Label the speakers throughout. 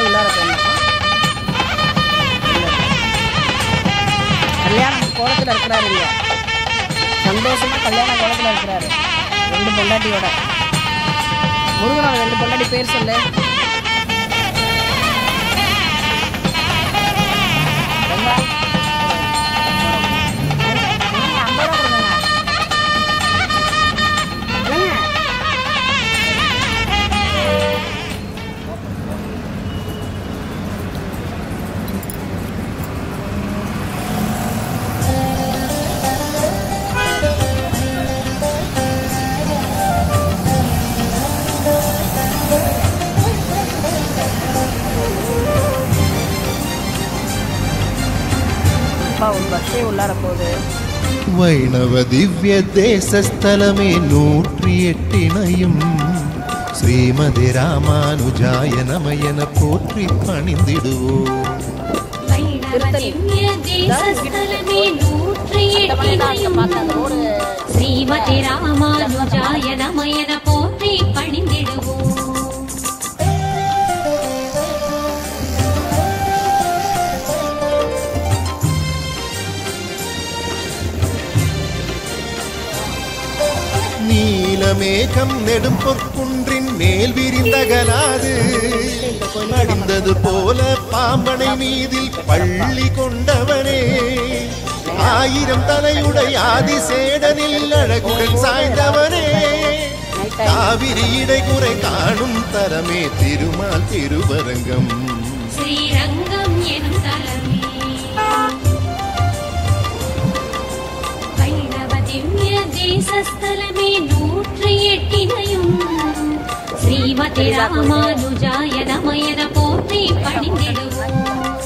Speaker 1: உள்ளார போயிருந்தோம் கல்யாண கோலத்தில் இருக்கிறாரு இங்க சந்தோஷமா கல்யாண கோலத்தில் இருக்கிறாரு ரெண்டு பொண்டாட்டியோட முருகனோட ரெண்டு பொண்டாட்டி பேர் சொல்லு ரொம்ப ஐம்பது ரூபா கொடுங்க இல்லைங்க அப்பா ஒரு பஸ்ஸே உள்ளார போகுது
Speaker 2: வைணவ திவ்ய தேசஸ்தலமே நூற்றி எட்டினையும் ஸ்ரீமதி ராமானுஜாய நமயன போற்றி பணிந்திடுவோம்
Speaker 3: வைணவதிவ்ய தேசஸ்தலமே நூற்றி எட்டினையும்
Speaker 1: ரோடு
Speaker 3: ஸ்ரீமதி ராமானுஜாய நமயன போற்றி பணிந்திடுவோம்
Speaker 2: நீலமேகம் நெடும் பொற்குன்றின் மேல் விரிந்தகலாது அடிந்தது போல பாம்பனை மீதில் பள்ளி கொண்டவனே ஆயிரம் தலையுடை ஆதிசேடனில் அழகுடன் சாய்ந்தவனே காவிரி இடைகுறை காணும் தரமே திருமால் திருவரங்கம்
Speaker 3: ஸ்ரீரங்கம் எனும் தலமே வைணவ திவ்ய தேசஸ்தலமே நூற்றி எட்டினையும் ஸ்ரீமதி ராமானுஜாய நமயன போற்றி பணிந்திடுவோம்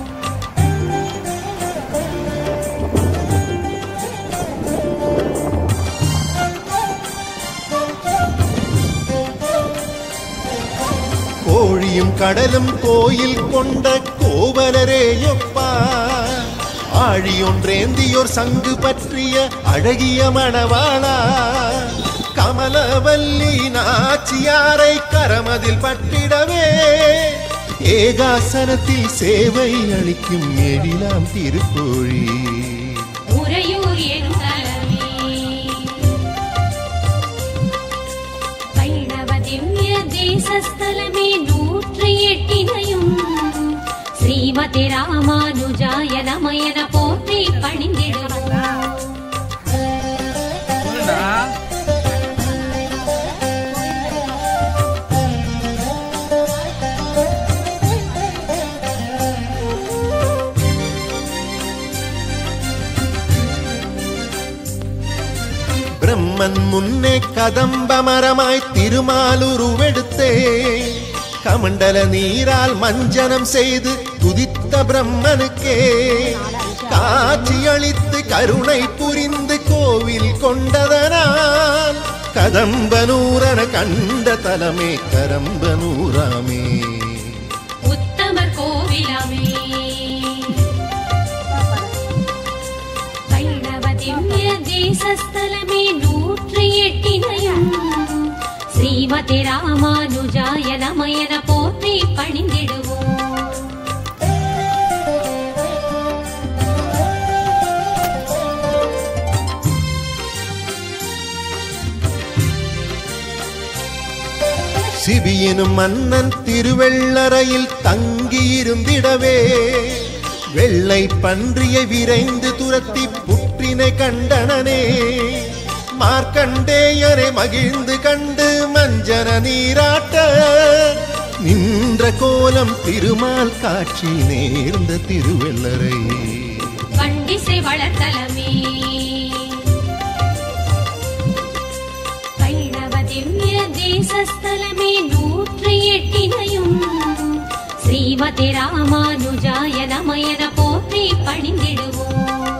Speaker 2: கோழியும் கடலும் கோயில் கொண்ட கோவலரேயொப்பா ஆழியொன்றேந்தியோர் சங்கு பற்றிய அழகிய மணவாளா கமலவல்லி நாச்சியாரை கரமதில் பட்டிடவே ஏகாசனத்தில் சேவை அளிக்கும் எழிலாம் திருக்கோழி
Speaker 3: உறையூர் எனும் தலமே வைணவ திவ்ய தேசஸ்தலமே நூற்றி எட்டினையும் ஸ்ரீமதி ராமானுஜாய நமயன போற்றி பணிந்திடுவோம்
Speaker 2: பிரம்மன் முன்னே கதம்ப மரமாய் திருமாலுருவெடுத்தே கமண்டல நீரால் மஞ்சனம் செய்து துதித்த பிரம்மனுக்கே காட்சியளித்து கருணை புரிந்து கோவில் கொண்டதனால் கதம்பனூரன கண்ட தலமே கரம்பனூராமே
Speaker 3: உத்தமர் கோவிலமே வைணவ திவ்ய தேசஸ்தலமே நூற்றி எட்டினையும் ஸ்ரீமதி ராமானுஜாய நமயன போற்றி பணிந்திடுவோம்
Speaker 2: சிபியனும் மன்னன் திருவெள்ளறையில் தங்கியிருந்திடவே வெள்ளை பன்றியை விரைந்து துரத்தி புற்றினை கண்டனனே மார்க்கண்டேயரை மகிழ்ந்து கண்டு மஞ்சன நீராட்ட நின்ற கோலம் திருமால் காட்சி நேர்ந்த திருவெள்ளரை
Speaker 3: வண்டிசை வளர்த்தலமே வைணவ திவ்ய தேசஸ்தலமே நூற்றி எட்டினையும் ஸ்ரீமதி ராமானுஜாய நமயன போற்றி பணிந்திடுவோம்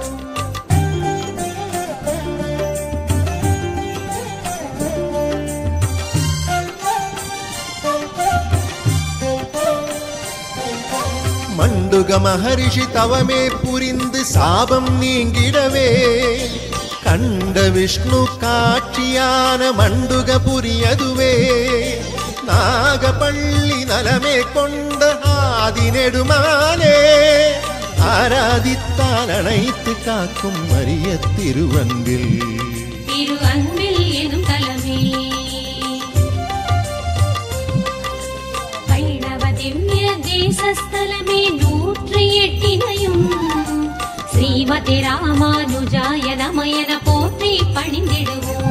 Speaker 2: மண்டுக மகரிஷி தவமே புரிந்து சாபம் நீங்கிடவே கண்ட விஷ்ணு காட்சியான மண்டுக புரியதுவே நாகப்பள்ளி நலமே கொண்ட ஆதி நெடுமாலே ஆராதித்தால் அனைத்து காக்கும் அரிய திருவன்பில்
Speaker 3: திரு அன்பில் எனும் தலமே வைணவ திவ்ய தேசஸ்தலமே நூற்றி எட்டினையும் ஸ்ரீமதி ராமானுஜாய நமயன போற்றி பணிந்திடுவோம்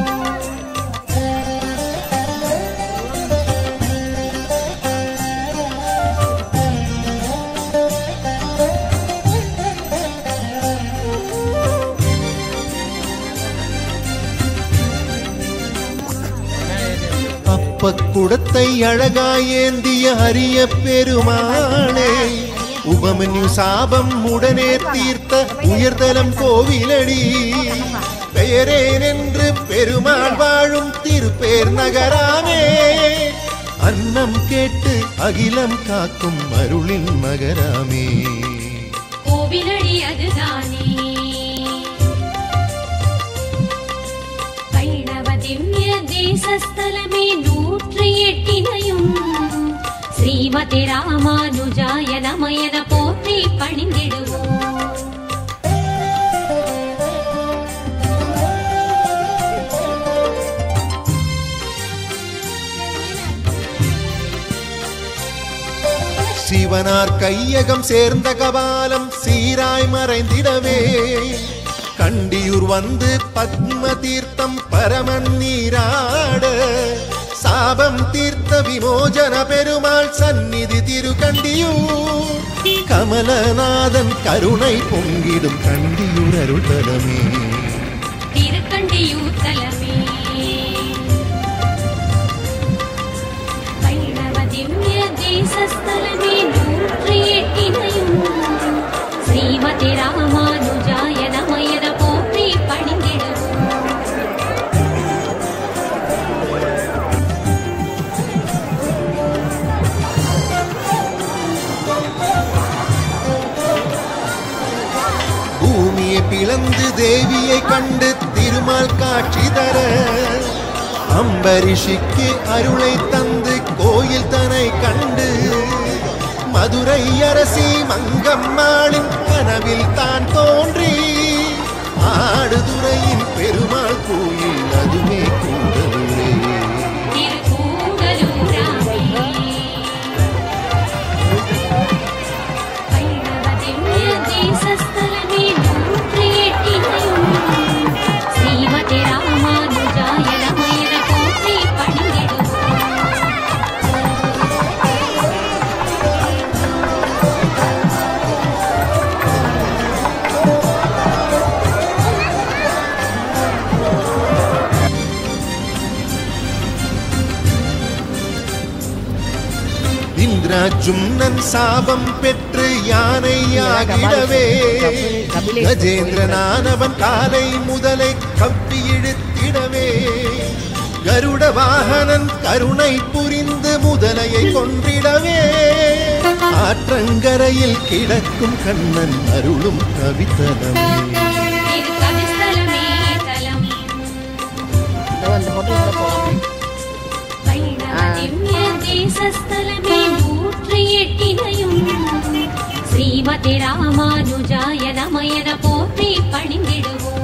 Speaker 2: அப்ப குடத்தை அழகாயேந்திய அரிய பெருமாளே உபமன்யு சாபம் உடனே தீர்த்த உயர்தலம் கோவிலடி பெயரேன் என்று பெருமாள் வாழும் திருப்பேர் நகராமே அன்னம் கேட்டு அகிலம் காக்கும் அருளின் மகராமே
Speaker 3: கோவிலடி அதுதானே வைணவ திவ்ய தேசஸ்தலமே நூற்றி எட்டினையும் ஸ்ரீமதி ராமானுஜாய நமயன போற்றி பணிந்திடுவோம்
Speaker 2: சிவனார் கையகம் சேர்ந்த கபாலம் சீராய் மறைந்திடவே கண்டியூர் வந்து பத்ம தீர்த்தம் பரமன் நீராட சாபம் தீர்த்த விமோசன பெருமாள் சந்நிதி திருக்கண்டியூர் கமலநாதன் கருணை பொங்கிடும் கண்டியூர் அருள்தலமே
Speaker 3: திருக்கண்டியூர் தலமே வைணவ திவ்ய தேசஸ்தலமே நூற்றி எட்டினையும் ஸ்ரீமதி ராமானுஜாய நமயன போற்றி பணிந்திடுவோம்
Speaker 2: பூமியை பிளந்து தேவியை கண்டு திருமால் காட்சி தர அம்பரிஷிக்கு அருளை தந்து கோயில் தனை கண்டு மதுரை அரசி மங்கம்மாளின் கனவில் தான் தோன்றி ஆடுதுறையின் பெருமாள் கோயில் அதுவே கூடலுரே
Speaker 3: திருக்கூடலூராமே வைணவ திவ்ய தேசஸ்தலமே நூற்றி எட்டினையும் ஸ்ரீமதி ராமானுஜாய நமயன போற்றி பணிந்திடுவோம்
Speaker 2: இந்திராஜும்னன் சாபம் பெற்று யானையாகிடவே கஜேந்திரனானவன் காலை முதலை கப்பி இழுத்திடவே கருட வாகனன் கருணை புரிந்து முதலையை கொன்றிடவே ஆற்றங்கரையில் கிடக்கும் கண்ணன் அருளும் கவித்தனமே
Speaker 3: திரு கவிஸ்தலமே தலம்
Speaker 1: இதோ அந்த ஹோட்டலுக்குள்ள போகலாம்
Speaker 3: வைணவ திவ்ய தேசஸ்தலமே நூற்றி எட்டினையும் ஸ்ரீமதி ராமானுஜாய நமயன போற்றி பணிந்திடுவோம்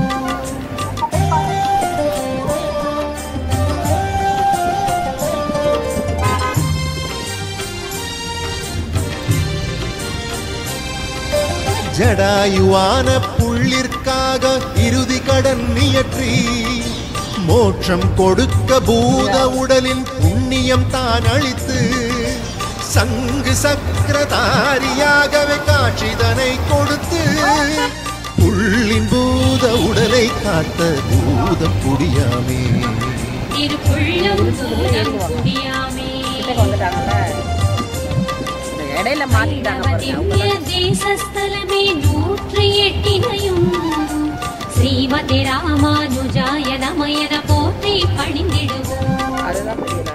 Speaker 2: ஜடாயுவான புள்ளிற்காக இறுதி கடன் இயற்றி மோட்சம் கொடுக்க பூத உடலின் புண்ணியம் தான் அளித்து சங்கு சக்கரதாரியாகவே காட்சிதனை கொடுத்து புள்ளின் பூத உடலை காத்த பூதம் குடியாமே
Speaker 3: திருப்புள்ளம் தூரம் குடியாமே
Speaker 1: கிட்டக்க வந்துட்டாங்கல்ல இந்த இடையில மாத்திட்டாங்க
Speaker 3: வைணவ
Speaker 1: பாருங்க
Speaker 3: திவ்ய தேசஸ்தலமே நூற்றி எட்டினையும் ஸ்ரீமதி ராமானுஜாய நமயன போற்றி பணிந்திடுவோம்
Speaker 1: அதுதான் புரியல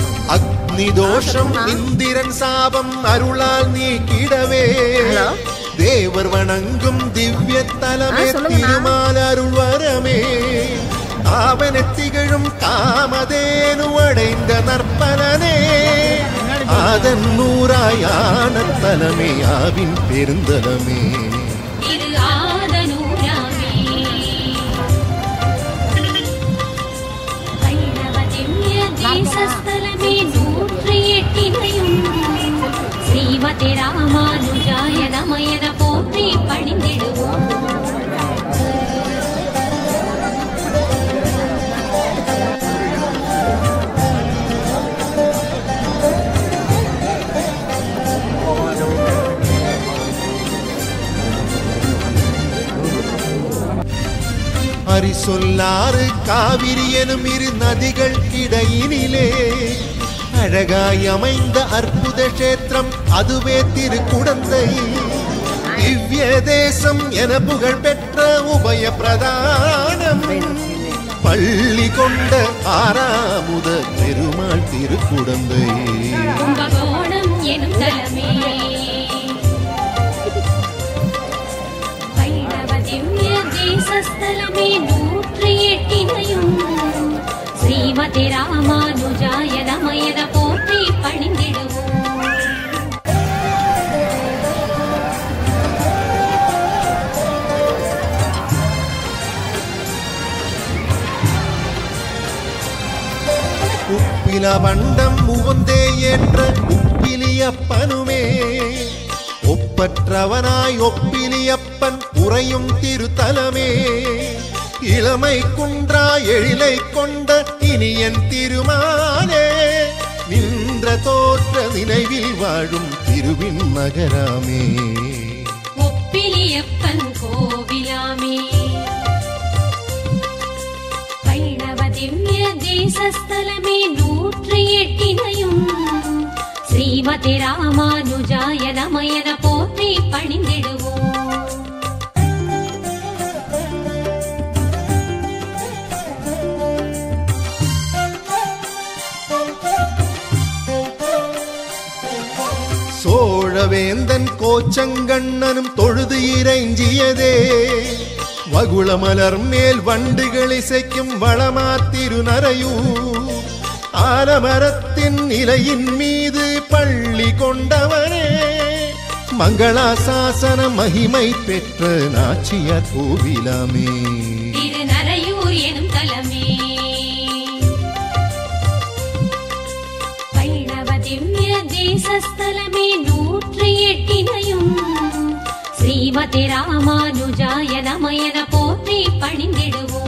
Speaker 2: அக்னி தோஷம் இந்திரன் சாபம் அருளால் நீக்கிடவே
Speaker 1: ஹலோ?
Speaker 2: தேவர் வணங்கும் திவ்ய தலமே
Speaker 1: ஆ, சொல்லுங்கண்ணா.
Speaker 2: திருமால் அருள் வரமே ஆவன திகழும் காமதேனு அடைந்த நற்பலனே அதன் நூறாயான தலமே ஆவின் பெருந்தலமே
Speaker 3: திரு ஆதனூராமே வைணவ திவ்ய தேசஸ்தலமே நூற்றி எட்டினையும் ஸ்ரீமதி ராமானுஜாய நமயன போற்றி பணிந்திடுவோம்
Speaker 2: அரி சொல்லாறு காவிரி எனும் இரு நதிகள் இடையினிலே அழகாய் அமைந்த அற்புத கஷேத்திரம் அதுவே திருக்குடந்தை திவ்ய தேசம் என புகழ் பெற்ற உபய பிரதானம் பள்ளி கொண்ட ஆறாமுத பெருமாள் திருக்குடந்தை
Speaker 3: கும்பகோணம் எனும் தலமே வைணவ திவ்ய தேசஸ்தலமே நூற்றி எட்டினையும் ஸ்ரீமதி ராமானுஜாய நமயன போற்றி பணிந்திடுவோம்
Speaker 2: உப்பில வண்டம் உவந்தே ஏற்ற உப்பிலியப்பனுமே ஒப்பற்றவனாய் ஒப்பிலியப்பன் உறையும் திருத்தலமே இளமை குன்றா எழிலை கொண்ட இனியன் திருமாலே நின்ற தோற்ற நினைவில் வாழும் திருவின் நகராமே
Speaker 3: ஒப்பிலியப்பன் கோவிலாமே வைணவ திவ்ய தேசஸ்தலமே நூற்றி எட்டினையும் ஸ்ரீமதி ராமானுஜாய நமயன போற்றி பணிந்திடுவோம்
Speaker 2: சோழவேந்தன் கோச்சங்கண்ணனும் தொழுது இறைஞ்சியதே வகுளமலர் மேல் வண்டுகள் இசைக்கும் வளமா திருநரையூர் ஆலமரத்தின் இலையின் மீது பள்ளி கொண்டவனே மங்களாசாசன மகிமை பெற்ற நாச்சியார் கோவிலாமே
Speaker 3: திருநரையூர் எனும் தலமே வைணவ திவ்ய தேசஸ்தலமே நூற்றி எட்டினையும் ஸ்ரீமதி ராமானுஜாய நமயன போற்றி பணிந்திடுவோம்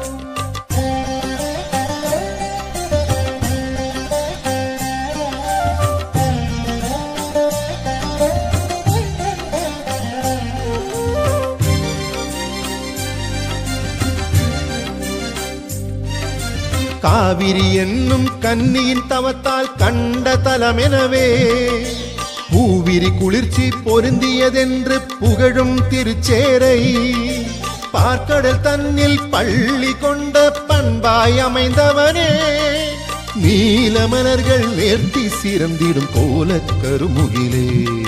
Speaker 2: காவிரி என்னும் கன்னியின் தவத்தால் கண்ட தலமெனவே பூவிரி குளிர்ச்சி பொருந்தியதென்று புகழும் திருச்சேரை பார்க்கடல் தன்னில் பள்ளி கொண்ட பண்பாய் அமைந்தவனே நீலமலர்கள் நேர்த்தி சிறந்திடும் கோலக் கருமுகிலே